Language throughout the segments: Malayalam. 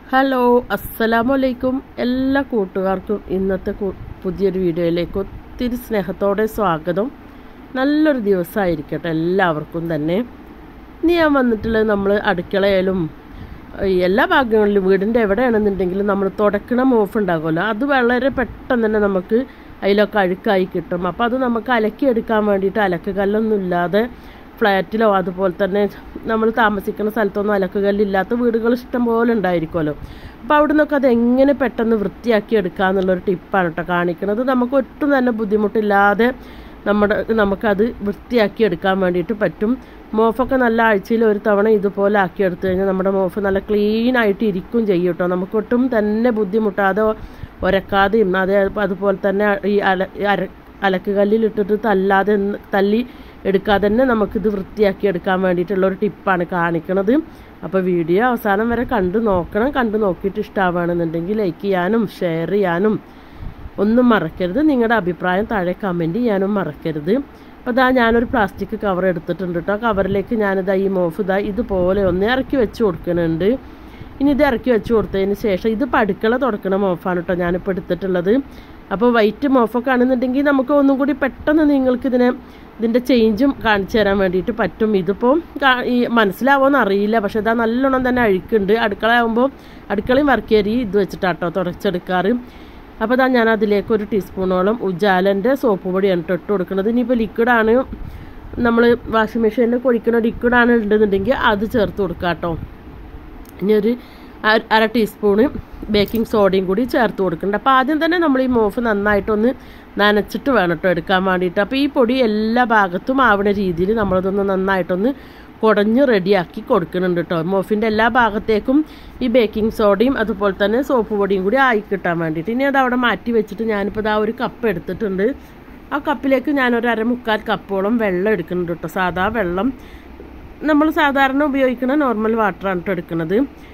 ഹലോ അസ്സലാമു അലൈക്കും എല്ലാ കൂട്ടുകാർക്കും ഇന്നത്തെ കു- പുതിയൊരു വീഡിയോയിലേക്ക് ഒത്തിരി സ്നേഹത്തോടെ സ്വാഗതം നല്ലൊരു ദിവസമായിരിക്കട്ടെ എല്ലാവർക്കും തന്നെ ഇനി ഞാൻ വന്നിട്ടുള്ളത് നമ്മൾ അടുക്കളയിലും ഈ എല്ലാ ഭാഗങ്ങളിലും വീടിൻ്റെ എവിടെയാണെന്നുണ്ടെങ്കിലും നമ്മൾ തുടക്കണ മോഫ് ഉണ്ടാകുമല്ലോ അത് വളരെ പെട്ടെന്ന് തന്നെ നമുക്ക് അതിലൊക്കെ അഴുക്കായി കിട്ടും അപ്പോൾ അത് നമുക്ക് അലക്കിയെടുക്കാൻ വേണ്ടിയിട്ട് അലക്ക് കല്ലൊന്നും ഇല്ലാതെ ഫ്ലാറ്റിലോ അതുപോലെ തന്നെ നമ്മൾ താമസിക്കുന്ന സ്ഥലത്തൊന്നും അലക്കുകല്ലില്ലാത്ത വീടുകൾ ഇഷ്ടം പോലെ ഉണ്ടായിരിക്കുമല്ലോ അപ്പോൾ അവിടെ നിന്നൊക്കെ അത് എങ്ങനെ പെട്ടെന്ന് വൃത്തിയാക്കി എടുക്കുക എന്നുള്ളൊരു ടിപ്പാണ് കേട്ടോ കാണിക്കുന്നത് നമുക്ക് ഒട്ടും തന്നെ ബുദ്ധിമുട്ടില്ലാതെ നമ്മുടെ നമുക്കത് വൃത്തിയാക്കി എടുക്കാൻ വേണ്ടിയിട്ട് പറ്റും മോഫൊക്കെ നല്ല ആഴ്ചയിൽ ഒരു തവണ ഇതുപോലെ ആക്കി എടുത്തു കഴിഞ്ഞാൽ നമ്മുടെ മോഫ് നല്ല ക്ലീൻ ആയിട്ട് ഇരിക്കും ചെയ്യും കേട്ടോ നമുക്കൊട്ടും തന്നെ ബുദ്ധിമുട്ടാതെ ഒരക്കാതെയും അതേ അതുപോലെ തന്നെ ഈ അല ഈ അര അലക്കുകല്ലിലിട്ടിട്ട് തല്ലാതെ ന്ന് തല്ലി എടുക്കാതെ തന്നെ നമുക്കിത് വൃത്തിയാക്കി എടുക്കാൻ വേണ്ടിയിട്ടുള്ള ഒരു ടിപ്പാണ് കാണിക്കണത് അപ്പോൾ വീഡിയോ അവസാനം വരെ കണ്ടു നോക്കണം കണ്ടു നോക്കിയിട്ട് ഇഷ്ടമാവുകയാണെന്നുണ്ടെങ്കിൽ ലൈക്ക് ചെയ്യാനും ഷെയർ ചെയ്യാനും ഒന്നും മറക്കരുത് നിങ്ങളുടെ അഭിപ്രായം താഴെ കമൻറ്റ് ചെയ്യാനും മറക്കരുത് അപ്പോൾ ഇതാ ഞാനൊരു പ്ലാസ്റ്റിക് കവർ എടുത്തിട്ടുണ്ട് കേട്ടോ കവറിലേക്ക് ഞാനിതാ ഈ മോഫ് ഇതാ ഇതുപോലെ ഒന്ന് ഇറക്കി വെച്ച് കൊടുക്കുന്നുണ്ട് ഇനി ഇത് ഇറക്കി വെച്ച് കൊടുത്തതിന് ശേഷം ഇത് പടുക്കള തുടക്കണ മോഫാണ് കേട്ടോ ഞാനിപ്പോൾ എടുത്തിട്ടുള്ളത് അപ്പോൾ വൈറ്റ് മോഫൊക്കെ ആണെന്നുണ്ടെങ്കിൽ നമുക്ക് ഒന്നും കൂടി പെട്ടെന്ന് നിങ്ങൾക്ക് ഇതിനെ ഇതിൻ്റെ ചേഞ്ചും കാണിച്ചു തരാൻ വേണ്ടിയിട്ട് പറ്റും ഇതിപ്പോൾ കാ- ഈ മനസ്സിലാവുമെന്ന് അറിയില്ല പക്ഷേ ഇതാ നല്ലോണം തന്നെ അഴുക്കുണ്ട് അടുക്കള ആകുമ്പോൾ അടുക്കളയും വർക്കേരി ഇത് വെച്ചിട്ടാട്ടോ തുടച്ചെടുക്കാറ് അപ്പോൾ ഇതാ ഞാൻ അതിലേക്ക് ഒരു ടീസ്പൂണോളം ഉജാലൻ്റെ സോപ്പ് പൊടിയാണ് കേട്ടോ ഇട്ട് കൊടുക്കുന്നത് ഇനിയിപ്പോൾ ലിക്വിഡാണ് നമ്മൾ വാഷിംഗ് മെഷീനിൽ കൊഴിക്കുന്ന ലിക്വിഡാണ് ഉണ്ടെന്നുണ്ടെങ്കിൽ അത് ചേർത്ത് കൊടുക്കാം കേട്ടോ ഇനി ഒരു അര- അര ടീസ്പൂണ് ബേക്കിംഗ് സോഡയും കൂടി ചേർത്ത് കൊടുക്കുന്നുണ്ട് അപ്പോൾ ആദ്യം തന്നെ നമ്മൾ ഈ മോഫ് നന്നായിട്ടൊന്ന് നനച്ചിട്ട് വേണം കേട്ടോ എടുക്കാൻ വേണ്ടിയിട്ട് അപ്പോൾ ഈ പൊടി എല്ലാ ഭാഗത്തും ആവുന്ന രീതിയിൽ നമ്മളതൊന്ന് നന്നായിട്ടൊന്ന് കുടഞ്ഞ് റെഡിയാക്കി കൊടുക്കുന്നുണ്ട് കേട്ടോ മോഫിൻ്റെ എല്ലാ ഭാഗത്തേക്കും ഈ ബേക്കിംഗ് സോഡയും അതുപോലെ തന്നെ സോപ്പ് പൊടിയും കൂടി ആയി കിട്ടാൻ വേണ്ടിയിട്ട് ഇനി അത് അവിടെ മാറ്റി വെച്ചിട്ട് ഞാനിപ്പോൾ ഇതാ ഒരു കപ്പ് എടുത്തിട്ടുണ്ട് ആ കപ്പിലേക്ക് ഞാനൊരു അര മുക്കാൽ കപ്പോളം വെള്ളം എടുക്കുന്നുണ്ട് കേട്ടോ സാധാ വെള്ളം നമ്മൾ സാധാരണ ഉപയോഗിക്കുന്ന നോർമൽ വാട്ടറാണ് കേട്ടോ എടുക്കുന്നത്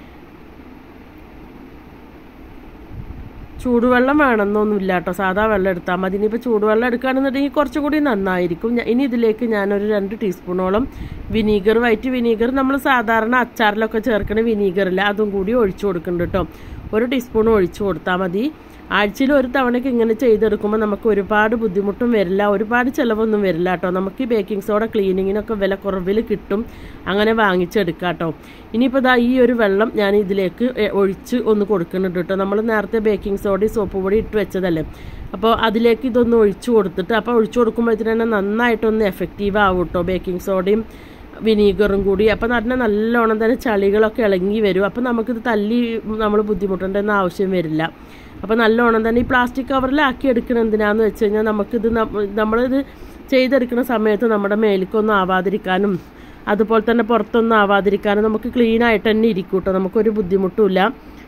ചൂടുവെള്ളം വേണമെന്നൊന്നുമില്ല കേട്ടോ സാധാ വെള്ളം എടുത്താൽ മതി ഇനിയിപ്പോൾ ചൂടുവെള്ളം എടുക്കുകയാണെന്നുണ്ടെങ്കിൽ കുറച്ചും കൂടി നന്നായിരിക്കും ഞാ- ഇനി ഇതിലേക്ക് ഞാനൊരു രണ്ട് ടീസ്പൂണോളം വിനീഗർ വൈറ്റ് വിനീഗർ നമ്മൾ സാധാരണ അച്ചാറിലൊക്കെ ചേർക്കുന്ന വിനീഗറില്ല അതും കൂടി ഒഴിച്ചു കൊടുക്കുന്നുണ്ട് കേട്ടോ ഒരു ടീസ്പൂൺ ഒഴിച്ചു കൊടുത്താൽ മതി ആഴ്ചയിൽ ഒരു തവണയ്ക്ക് ഇങ്ങനെ ചെയ്തെടുക്കുമ്പോൾ നമുക്ക് ഒരുപാട് ബുദ്ധിമുട്ടും വരില്ല ഒരുപാട് ചിലവൊന്നും വരില്ല കേട്ടോ നമുക്ക് ഈ ബേക്കിംഗ് സോഡ ക്ലീനിങ്ങിനൊക്കെ വില കുറവിൽ കിട്ടും അങ്ങനെ വാങ്ങിച്ചെടുക്കാം കേട്ടോ ഇനിയിപ്പോൾ ദാ ഈ ഒരു വെള്ളം ഞാൻ ഇതിലേക്ക് എ, ഒഴിച്ച് ഒന്ന് കൊടുക്കുന്നുണ്ട് കേട്ടോ നമ്മൾ നേരത്തെ ബേക്കിംഗ് സോഡയും സോപ്പ് പൊടി ഇട്ട് വെച്ചതല്ലേ അപ്പോൾ അതിലേക്ക് ഇതൊന്ന് ഒഴിച്ചു കൊടുത്തിട്ട് അപ്പോൾ ഒഴിച്ചു കൊടുക്കുമ്പോഴത്തേന് തന്നെ നന്നായിട്ടൊന്ന് എഫക്റ്റീവ് ആവും കേട്ടോ ബേക്കിംഗ് സോഡയും വിനീഗറും കൂടി അപ്പം പറഞ്ഞാൽ നല്ലോണം തന്നെ ചളികളൊക്കെ ഇളങ്ങി വരും അപ്പം നമുക്കിത് തല്ലി നമ്മൾ ബുദ്ധിമുട്ടേണ്ടെന്ന് ആവശ്യം വരില്ല അപ്പോൾ നല്ലോണം തന്നെ ഈ പ്ലാസ്റ്റിക് കവറിലാക്കി എടുക്കണം എന്തിനാന്ന് വെച്ച് കഴിഞ്ഞാൽ നമുക്കിത് നമ്മ- നമ്മളിത് ചെയ്തെടുക്കുന്ന സമയത്ത് നമ്മുടെ മേലിക്കൊന്നും ആവാതിരിക്കാനും അതുപോലെ തന്നെ പുറത്തൊന്നും ആവാതിരിക്കാനും നമുക്ക് ക്ലീൻ ആയിട്ട് തന്നെ ഇരിക്കും കേട്ടോ നമുക്കൊരു ബുദ്ധിമുട്ടുമില്ല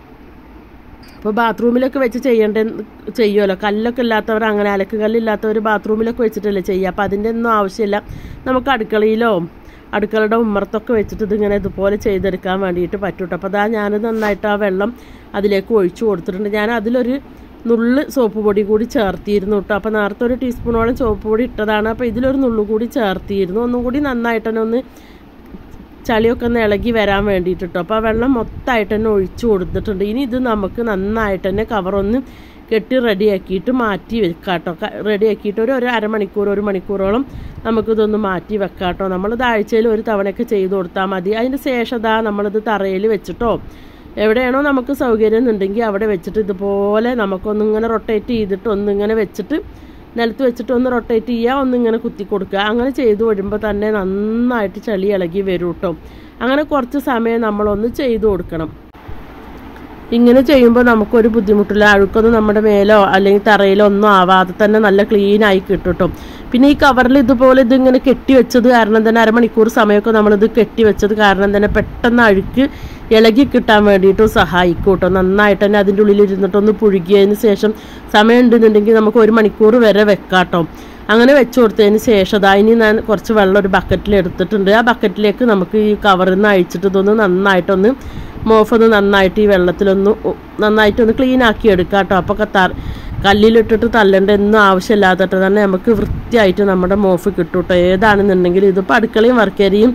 ഇപ്പോൾ ബാത്റൂമിലൊക്കെ വെച്ച് ചെയ്യേണ്ട ചെയ്യുമല്ലോ കല്ലൊക്കെ ഇല്ലാത്തവർ അങ്ങനെ അലക്ക് കല്ലില്ലാത്തവർ ബാത്റൂമിലൊക്കെ വെച്ചിട്ടല്ലേ ചെയ്യുക അപ്പോൾ അതിൻ്റെ ഒന്നും ആവശ്യമില്ല നമുക്ക് അടുക്കളയിലോ അടുക്കളയുടെ ഉമ്മറത്തൊക്കെ വെച്ചിട്ട് ഇതിങ്ങനെ ഇതുപോലെ ചെയ്തെടുക്കാൻ വേണ്ടിയിട്ട് പറ്റും കേട്ടോ അപ്പോൾ അതാ ഞാൻ നന്നായിട്ട് ആ വെള്ളം അതിലേക്ക് ഒഴിച്ചു കൊടുത്തിട്ടുണ്ട് ഞാൻ അതിലൊരു നുള്ള് സോപ്പ് പൊടി കൂടി ചേർത്തിരുന്നു കേട്ടോ അപ്പോൾ നേരത്തെ ഒരു ടീസ്പൂണോളം സോപ്പ് പൊടി ഇട്ടതാണ് അപ്പോൾ ഇതിലൊരു നുള്ളു കൂടി ചേർത്തിരുന്നു ഒന്നും കൂടി നന്നായിട്ട് തന്നെ ഒന്ന് ചളിയൊക്കെ ഒന്ന് ഇളകി വരാൻ വേണ്ടിയിട്ട് കേട്ടോ അപ്പോൾ ആ വെള്ളം മൊത്തമായിട്ട് തന്നെ ഒഴിച്ചു കൊടുത്തിട്ടുണ്ട് ഇനി ഇത് നമുക്ക് നന്നായിട്ട് തന്നെ കവറൊന്ന് കെട്ടി റെഡിയാക്കിയിട്ട് മാറ്റി വെക്കാം കേട്ടോ റെഡിയാക്കിയിട്ട് ഒരു ഒരു അരമണിക്കൂർ ഒരു മണിക്കൂറോളം നമുക്കിതൊന്ന് മാറ്റി വെക്കാം കേട്ടോ നമ്മളിത് ആഴ്ചയിൽ ഒരു തവണയൊക്കെ ചെയ്ത് കൊടുത്താൽ മതി അതിന് ശേഷം ഇതാ നമ്മളിത് തറയിൽ വെച്ചിട്ടോ എവിടെയാണോ നമുക്ക് സൗകര്യം എന്നുണ്ടെങ്കിൽ അവിടെ വെച്ചിട്ട് ഇതുപോലെ നമുക്കൊന്നിങ്ങനെ റൊട്ടേറ്റ് ചെയ്തിട്ട് ഒന്നിങ്ങനെ വെച്ചിട്ട് നിലത്ത് വെച്ചിട്ട് ഒന്ന് റൊട്ടേറ്റ് ചെയ്യുക ഒന്നിങ്ങനെ കുത്തി കൊടുക്കുക അങ്ങനെ ചെയ്തു വരുമ്പോൾ തന്നെ നന്നായിട്ട് ചളി ഇളകി വരും കേട്ടോ അങ്ങനെ കുറച്ച് സമയം നമ്മളൊന്ന് ചെയ്തു കൊടുക്കണം ഇങ്ങനെ ചെയ്യുമ്പോൾ നമുക്കൊരു ബുദ്ധിമുട്ടില്ല അഴുക്കൊന്നും നമ്മുടെ മേലോ അല്ലെങ്കിൽ തറയിലോ ഒന്നും ആവാതെ തന്നെ നല്ല ക്ലീൻ ആയി കിട്ടും കേട്ടോ പിന്നെ ഈ കവറിൽ ഇതുപോലെ ഇതിങ്ങനെ കെട്ടി വെച്ചത് കാരണം തന്നെ അരമണിക്കൂർ സമയമൊക്കെ നമ്മളിത് കെട്ടി വെച്ചത് കാരണം തന്നെ പെട്ടെന്ന് അഴുക്ക് ഇളകി കിട്ടാൻ വേണ്ടിയിട്ടും സഹായിക്കും കേട്ടോ നന്നായിട്ട് തന്നെ അതിൻ്റെ ഉള്ളിൽ ഇരുന്നിട്ടൊന്ന് പുഴുകിയതിന് ശേഷം സമയം ഉണ്ടെന്നുണ്ടെങ്കിൽ നമുക്ക് ഒരു മണിക്കൂർ വരെ വെക്കാം കേട്ടോ അങ്ങനെ വെച്ച് കൊടുത്തതിന് ശേഷം അതാ ഇനി ഞാൻ കുറച്ച് വെള്ളം ഒരു ബക്കറ്റിൽ എടുത്തിട്ടുണ്ട് ആ ബക്കറ്റിലേക്ക് നമുക്ക് ഈ കവറിൽ നിന്ന് അഴിച്ചിട്ട് ഇതൊന്ന് നന്നായിട്ടൊന്ന് മോഫ് ഒന്ന് നന്നായിട്ട് ഈ വെള്ളത്തിലൊന്ന് ഒ- നന്നായിട്ടൊന്ന് ക്ലീൻ ആക്കി എടുക്കാം കേട്ടോ അപ്പോൾ കത്താർ കല്ലിലിട്ടിട്ട് തള്ളേണ്ട ഒന്നും ആവശ്യമില്ലാത്തിട്ട് തന്നെ നമുക്ക് വൃത്തിയായിട്ട് നമ്മുടെ മോഫ് കിട്ടും കേട്ടോ ഏതാണെന്നുണ്ടെങ്കിൽ ഇതിപ്പോൾ അടുക്കളയും വർക്കേരിയും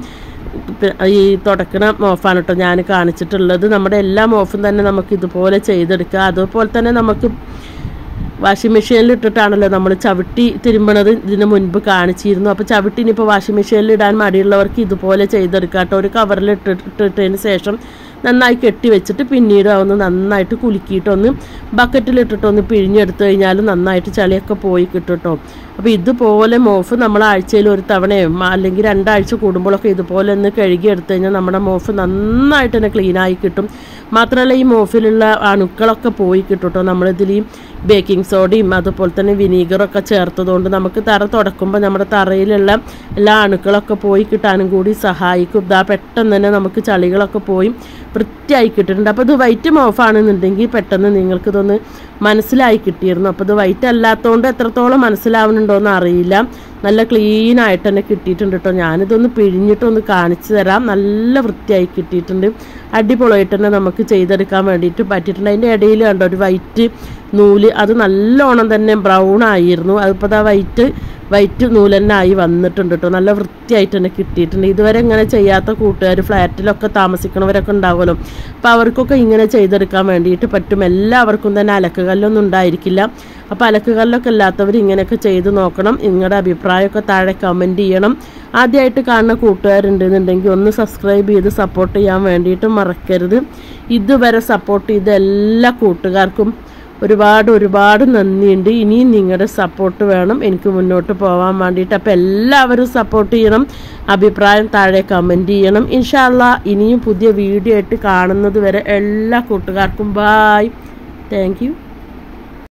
പി- ഈ തുടക്കണ മോഫാണ് കേട്ടോ ഞാൻ കാണിച്ചിട്ടുള്ളത് നമ്മുടെ എല്ലാ മോഫും തന്നെ നമുക്ക് ഇതുപോലെ ചെയ്തെടുക്കുക അതുപോലെ തന്നെ നമുക്ക് വാഷിംഗ് മെഷീനിൽ ഇട്ടിട്ടാണല്ലോ നമ്മൾ ചവിട്ടി തിരുമ്പണത് ഇതിന് മുൻപ് കാണിച്ചിരുന്നു അപ്പോൾ ചവിട്ടി ഇനിയിപ്പോൾ വാഷിംഗ് മെഷീനിൽ ഇടാൻ മടിയുള്ളവർക്ക് ഇതുപോലെ ചെയ്തെടുക്കാം കേട്ടോ ഒരു കവറിൽ ഇട്ടിട്ടതിന് ശേഷം നന്നായി കെട്ടി വെച്ചിട്ട് പിന്നീട് അതൊന്ന് നന്നായിട്ട് കുലുക്കിയിട്ടൊന്ന് ബക്കറ്റിലിട്ടിട്ടൊന്ന് പിഴിഞ്ഞെടുത്ത് കഴിഞ്ഞാൽ നന്നായിട്ട് ചളിയൊക്കെ പോയി കിട്ടും കേട്ടോ അപ്പോൾ ഇതുപോലെ മോഫ് നമ്മൾ ആഴ്ചയിൽ ഒരു തവണയോ മ- അല്ലെങ്കിൽ രണ്ടാഴ്ച കൂടുമ്പോഴൊക്കെ ഇതുപോലെ ഒന്ന് കഴുകി എടുത്തു കഴിഞ്ഞാൽ നമ്മുടെ മോഫ് നന്നായിട്ട് തന്നെ ക്ലീനായി കിട്ടും മാത്രമല്ല ഈ മോഫിലുള്ള അണുക്കളൊക്കെ പോയി കിട്ടും കേട്ടോ നമ്മളിതിൽ ഈ ബേക്കിംഗ് സോഡയും അതുപോലെ തന്നെ വിനീഗറൊക്കെ ചേർത്തതുകൊണ്ട് നമുക്ക് തറ തുടക്കുമ്പോൾ നമ്മുടെ തറയിലുള്ള എല്ലാ അണുക്കളൊക്കെ പോയി കിട്ടാനും കൂടി സഹായിക്കും ഇതാ പെട്ടെന്ന് തന്നെ നമുക്ക് ചളികളൊക്കെ പോയി വൃത്തിയായി കിട്ടിയിട്ടുണ്ട് അപ്പോൾ ഇത് വൈറ്റ് മോഫാണെന്നുണ്ടെങ്കിൽ പെട്ടെന്ന് നിങ്ങൾക്കിതൊന്ന് മനസ്സിലായി കിട്ടിയിരുന്നു അപ്പോൾ ഇത് വൈറ്റ് അല്ലാത്തതുകൊണ്ട് എത്രത്തോളം മനസ്സിലാവുന്നുണ്ടോ എന്ന് അറിയില്ല നല്ല ക്ലീൻ ആയിട്ട് തന്നെ കിട്ടിയിട്ടുണ്ട് കേട്ടോ ഞാനിതൊന്ന് പിഴിഞ്ഞിട്ടൊന്ന് കാണിച്ചു തരാം നല്ല വൃത്തിയായി കിട്ടിയിട്ടുണ്ട് അടിപൊളിയായിട്ട് തന്നെ നമുക്ക് ചെയ്തെടുക്കാൻ വേണ്ടിയിട്ട് പറ്റിയിട്ടുണ്ട് അതിൻ്റെ ഇടയിൽ കണ്ടോ ഒരു വൈറ്റ് നൂല് അത് നല്ലോണം തന്നെ ബ്രൗൺ ആയിരുന്നു അതിപ്പോൾ ആ വൈറ്റ് വൈറ്റ് നൂല് തന്നെ ആയി വന്നിട്ടുണ്ട് കേട്ടോ നല്ല വൃത്തിയായിട്ട് തന്നെ കിട്ടിയിട്ടുണ്ട് ഇതുവരെ ഇങ്ങനെ ചെയ്യാത്ത കൂട്ടുകാർ ഫ്ലാറ്റിലൊക്കെ താമസിക്കണവരൊക്കെ ഉണ്ടാവുമല്ലോ അപ്പോൾ അവർക്കൊക്കെ ഇങ്ങനെ ചെയ്തെടുക്കാൻ വേണ്ടിയിട്ട് പറ്റും എല്ലാവർക്കും തന്നെ അലക്കുകല്ലൊന്നും ഉണ്ടായിരിക്കില്ല അപ്പോൾ അലക്കുകല്ലൊക്കെ ഇല്ലാത്തവർ ഇങ്ങനെയൊക്കെ ചെയ്ത് നോക്കണം നിങ്ങളുടെ അഭിപ്രായമൊക്കെ താഴെ കമൻറ്റ് ചെയ്യണം ആദ്യമായിട്ട് കാണുന്ന കൂട്ടുകാരുണ്ടെന്നുണ്ടെങ്കിൽ ഒന്ന് സബ്സ്ക്രൈബ് ചെയ്ത് സപ്പോർട്ട് ചെയ്യാൻ വേണ്ടിയിട്ട് മറക്കരുത് ഇതുവരെ സപ്പോർട്ട് ചെയ്ത എല്ലാ കൂട്ടുകാർക്കും ഒരുപാട് ഒരുപാട് നന്ദിയുണ്ട് ഇനിയും നിങ്ങളുടെ സപ്പോർട്ട് വേണം എനിക്ക് മുന്നോട്ട് പോകാൻ വേണ്ടിയിട്ട് അപ്പോൾ എല്ലാവരും സപ്പോർട്ട് ചെയ്യണം അഭിപ്രായം താഴെ കമൻറ്റ് ചെയ്യണം ഇൻഷാല്ല ഇനിയും പുതിയ വീഡിയോ ആയിട്ട് കാണുന്നത് വരെ എല്ലാ കൂട്ടുകാർക്കും ബായ് താങ്ക് യു